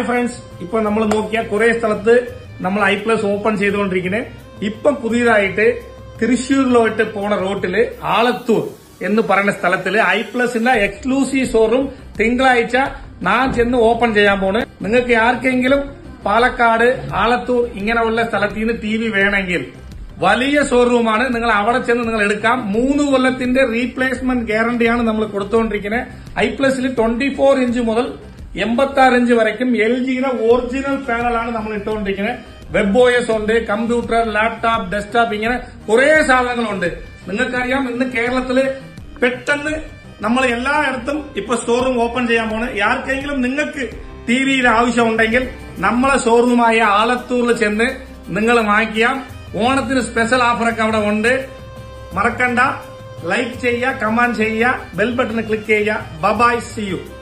hi friends ഇപ്പൊ നമ്മൾ നോക്കിയ കുറെ സ്ഥലത്ത് നമ്മൾ ഐ പ്ലസ് ഓപ്പൺ ചെയ്തുകൊണ്ടിരിക്കുന്നത് ഇപ്പം പുതിയതായിട്ട് തൃശ്ശൂരിലോട്ട് പോണ റോട്ടില് ആലത്തൂർ എന്ന് പറയുന്ന സ്ഥലത്തില് ഐ പ്ലസിന്റെ എക്സ്ക്ലൂസീവ് ഷോറൂം തിങ്കളാഴ്ച ഞാൻ ചെന്ന് ഓപ്പൺ ചെയ്യാൻ പോണ് നിങ്ങൾക്ക് ആർക്കെങ്കിലും പാലക്കാട് ആലത്തൂർ ഇങ്ങനെയുള്ള സ്ഥലത്ത് നിന്ന് ടി വി വേണമെങ്കിൽ വലിയ ഷോറൂമാണ് നിങ്ങൾ അവിടെ ചെന്ന് നിങ്ങൾ എടുക്കാം മൂന്ന് കൊല്ലത്തിന്റെ റീപ്ലേസ്മെന്റ് ഗ്യാരണ്ടിയാണ് നമ്മൾ കൊടുത്തുകൊണ്ടിരിക്കുന്നത് ഐ പ്ലസിൽ ട്വന്റി ഫോർ ഇഞ്ച് മുതൽ എൺപത്തി ആറ് ഇഞ്ച് വരയ്ക്കും എൽ ജിയുടെ ഒറിജിനൽ പാനലാണ് നമ്മൾ ഇട്ടുകൊണ്ടിരിക്കുന്നത് വെബ് ഒ എസ് ഉണ്ട് കമ്പ്യൂട്ടർ ലാപ്ടോപ്പ് ഡെസ്ക്ടോപ്പ് ഇങ്ങനെ കുറെ സാധനങ്ങളുണ്ട് നിങ്ങൾക്കറിയാം ഇന്ന് കേരളത്തില് പെട്ടെന്ന് നമ്മൾ എല്ലായിടത്തും ഇപ്പൊ ഷോറൂം ഓപ്പൺ ചെയ്യാൻ പോണ് ആർക്കെങ്കിലും നിങ്ങൾക്ക് ടി വിയുടെ ആവശ്യം ഉണ്ടെങ്കിൽ നമ്മളെ ഷോറൂമായ ആലത്തൂരിൽ ചെന്ന് നിങ്ങൾ വാങ്ങിക്കാം ഓണത്തിന് സ്പെഷ്യൽ ഓഫറൊക്കെ അവിടെ ഉണ്ട് മറക്കണ്ട ലൈക്ക് ചെയ്യുക കമന്റ് ചെയ്യുക ബെൽ ബട്ടൺ ക്ലിക്ക് ചെയ്യുക ബബായ് സി യു